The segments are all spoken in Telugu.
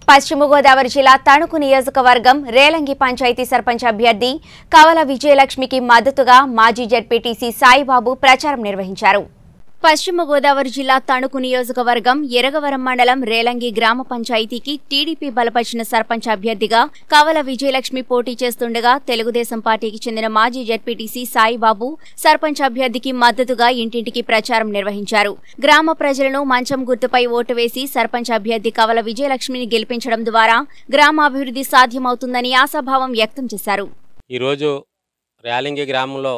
పశ్చిమ గోదావరి జిల్లా తణుకు నియోజకవర్గం రేలంగి పంచాయతీ సర్పంచ్ అభ్యర్థి కవల విజయలక్ష్మికి మద్దతుగా మాజీ జడ్పీటీసీ సాయిబాబు ప్రచారం నిర్వహించారు పశ్చిమ గోదావరి జిల్లా తణుకు నియోజకవర్గం ఎరగవరం మండలం రేలంగి గ్రామ పంచాయతీకి టీడీపీ బలపరిచిన సర్పంచ్ అభ్యర్థిగా కవల విజయలక్ష్మి పోటీ చేస్తుండగా తెలుగుదేశం పార్టీకి చెందిన మాజీ జడ్పీటీసీ సాయిబాబు సర్పంచ్ అభ్యర్థికి మద్దతుగా ఇంటింటికి ప్రచారం నిర్వహించారు గ్రామ ప్రజలను మంచం గుర్తుపై ఓటు వేసి సర్పంచ్ అభ్యర్థి కవల విజయలక్ష్మిని గెలిపించడం ద్వారా గ్రామాభివృద్ధి సాధ్యమవుతుందని ఆశాభావం వ్యక్తం చేశారు ఈరోజు ర్యాలింగి గ్రామంలో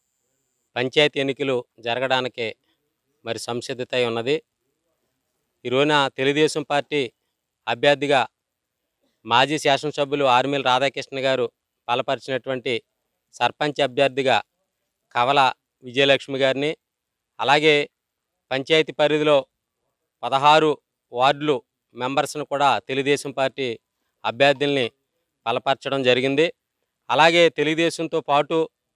పంచాయతీ ఎన్నికలు జరగడానికి మరి సంసిద్ధత అయి ఉన్నది ఈరోజున తెలుగుదేశం పార్టీ అభ్యర్థిగా మాజీ శాసనసభ్యులు ఆర్మీల రాధాకృష్ణ గారు బలపరిచినటువంటి సర్పంచ్ అభ్యర్థిగా కవల విజయలక్ష్మి గారిని అలాగే పంచాయతీ పరిధిలో పదహారు వార్డులు మెంబర్స్ను కూడా తెలుగుదేశం పార్టీ అభ్యర్థుల్ని బలపరచడం జరిగింది అలాగే తెలుగుదేశంతో పాటు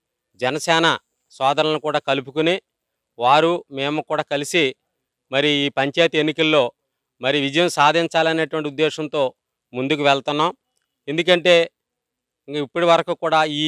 జనసేన సోదరులను కూడా కలుపుకుని వారు మేము కూడా కలిసి మరి ఈ పంచాయతీ ఎన్నికల్లో మరి విజయం సాధించాలనేటువంటి ఉద్దేశంతో ముందుకు వెళ్తున్నాం ఎందుకంటే ఇంక ఇప్పటి వరకు కూడా ఈ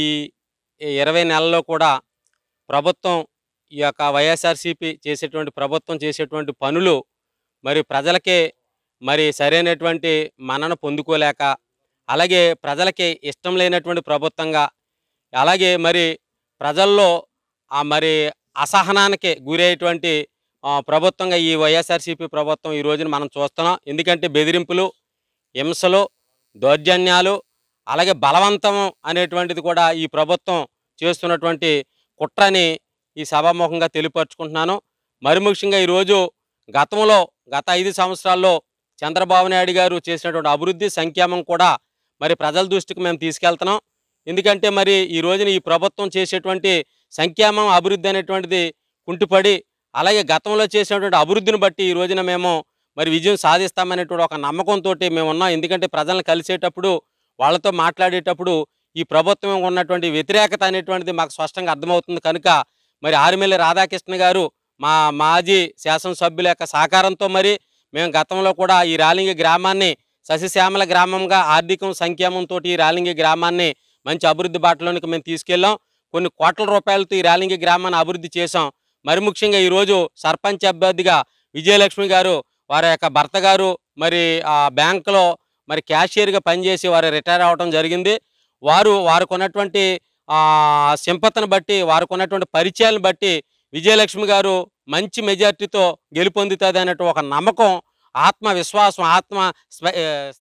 ఇరవై నెలల్లో కూడా ప్రభుత్వం ఈ యొక్క వైఎస్ఆర్సీపీ చేసేటువంటి ప్రభుత్వం చేసేటువంటి పనులు మరి ప్రజలకే మరి సరైనటువంటి మన్నన పొందుకోలేక అలాగే ప్రజలకి ఇష్టం లేనటువంటి ప్రభుత్వంగా అలాగే మరి ప్రజల్లో ఆ మరి అసహనానికి గురయ్యేటువంటి ఆ, ప్రభుత్వంగా ఈ వైఎస్ఆర్సీపీ ప్రభుత్వం ఈ రోజున మనం చూస్తున్నాం ఎందుకంటే బెదిరింపులు హింసలు దౌర్జన్యాలు అలాగే బలవంతం అనేటువంటిది కూడా ఈ ప్రభుత్వం చేస్తున్నటువంటి కుట్రని ఈ సభాముఖంగా తెలియపరుచుకుంటున్నాను మరి ముఖ్యంగా ఈరోజు గతంలో గత ఐదు సంవత్సరాల్లో చంద్రబాబు నాయుడు గారు చేసినటువంటి అభివృద్ధి సంక్షేమం కూడా మరి ప్రజల దృష్టికి మేము తీసుకెళ్తున్నాం ఎందుకంటే మరి ఈ రోజున ఈ ప్రభుత్వం చేసేటువంటి సంక్షేమం అభివృద్ధి అనేటువంటిది కుంటుపడి అలాగే గతంలో చేసినటువంటి అభివృద్ధిని బట్టి ఈ రోజున మేము మరి విజయం సాధిస్తామనేటువంటి ఒక నమ్మకంతో మేము ఉన్నాం ఎందుకంటే ప్రజలను కలిసేటప్పుడు వాళ్ళతో మాట్లాడేటప్పుడు ఈ ప్రభుత్వం ఉన్నటువంటి వ్యతిరేకత అనేటువంటిది మాకు స్పష్టంగా అర్థమవుతుంది కనుక మరి ఆరుమిల్లి రాధాకృష్ణ గారు మా మాజీ శాసనసభ్యుల యొక్క సహకారంతో మరి మేము గతంలో కూడా ఈ రాలింగి గ్రామాన్ని సస్యశ్యామల గ్రామంగా ఆర్థికం సంక్షేమంతో ఈ రాలింగి గ్రామాన్ని మంచి అభివృద్ధి బాటలోనికి మేము తీసుకెళ్ళాం కొన్ని కోట్ల రూపాయలతో ఈ రాలింగి గ్రామాన్ని అభివృద్ధి చేశాం మరి ముఖ్యంగా ఈరోజు సర్పంచ్ అభ్యర్థిగా విజయలక్ష్మి గారు వారి యొక్క భర్త గారు మరి ఆ బ్యాంకులో మరి క్యాషియర్గా పనిచేసి వారు రిటైర్ అవ్వడం జరిగింది వారు వారికి ఉన్నటువంటి ఆ, సింపతను బట్టి వారికి ఉన్నటువంటి పరిచయాలను బట్టి విజయలక్ష్మి గారు మంచి మెజార్టీతో గెలుపొందుతుంది అనేటువంటి ఒక నమ్మకం ఆత్మవిశ్వాసం ఆత్మ స్వ- ఏ,